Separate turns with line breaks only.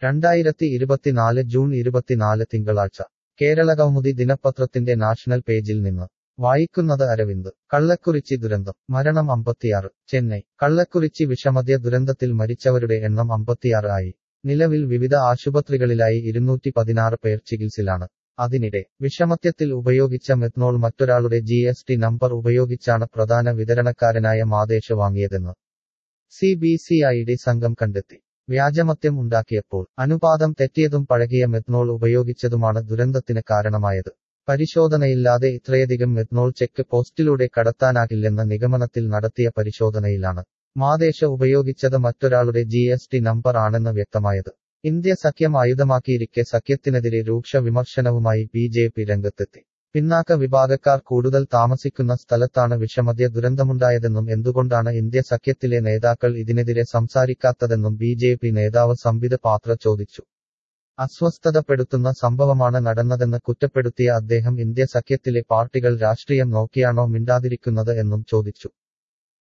രണ്ടായിരത്തി ഇരുപത്തിനാല് ജൂൺ ഇരുപത്തിനാല് തിങ്കളാഴ്ച കേരളകൗമുദി ദിനപത്രത്തിന്റെ നാഷണൽ പേജിൽ നിന്ന് വായിക്കുന്നത് അരവിന്ദ് കള്ളക്കുറിച്ചി ദുരന്തം മരണം അമ്പത്തിയാറ് ചെന്നൈ കള്ളക്കുറിച്ചി വിഷമദ്യ ദുരന്തത്തിൽ മരിച്ചവരുടെ എണ്ണം അമ്പത്തിയാറ് ആയി നിലവിൽ വിവിധ ആശുപത്രികളിലായി ഇരുന്നൂറ്റി പതിനാറ് പേർ ചികിത്സയിലാണ് അതിനിടെ വിഷമദ്യത്തിൽ ഉപയോഗിച്ച മെത്നോൾ മറ്റൊരാളുടെ ജി എസ് ടി നമ്പർ ഉപയോഗിച്ചാണ് പ്രധാന വിതരണക്കാരനായ മാദേശ് വാങ്ങിയതെന്ന് C B C I D സംഘം കണ്ടെത്തി വ്യാജമദ്യം ഉണ്ടാക്കിയപ്പോൾ അനുപാതം തെറ്റിയതും പഴകിയ മെത്നോൾ ഉപയോഗിച്ചതുമാണ് ദുരന്തത്തിന് കാരണമായത് പരിശോധനയില്ലാതെ ഇത്രയധികം മെത്നോൾ ചെക്ക് പോസ്റ്റിലൂടെ കടത്താനാകില്ലെന്ന നിഗമനത്തിൽ നടത്തിയ പരിശോധനയിലാണ് മാദേശ ഉപയോഗിച്ചത് മറ്റൊരാളുടെ ജി എസ് ടി നമ്പർ ആണെന്ന് വ്യക്തമായത് ഇന്ത്യ സഖ്യം ആയുധമാക്കിയിരിക്കെ സഖ്യത്തിനെതിരെ രൂക്ഷ വിമർശനവുമായി ബി ജെ പി രംഗത്തെത്തി പിന്നാക്ക വിഭാഗക്കാർ കൂടുതൽ താമസിക്കുന്ന സ്ഥലത്താണ് വിഷമദ്യ ദുരന്തമുണ്ടായതെന്നും എന്തുകൊണ്ടാണ് ഇന്ത്യ സഖ്യത്തിലെ നേതാക്കൾ ഇതിനെതിരെ സംസാരിക്കാത്തതെന്നും ബി ജെ പി നേതാവ് സംബിത് പാത്ര ചോദിച്ചു അസ്വസ്ഥതപ്പെടുത്തുന്ന സംഭവമാണ് നടന്നതെന്ന് കുറ്റപ്പെടുത്തിയ അദ്ദേഹം ഇന്ത്യ സഖ്യത്തിലെ പാർട്ടികൾ രാഷ്ട്രീയം നോക്കിയാണോ മിണ്ടാതിരിക്കുന്നത് എന്നും ചോദിച്ചു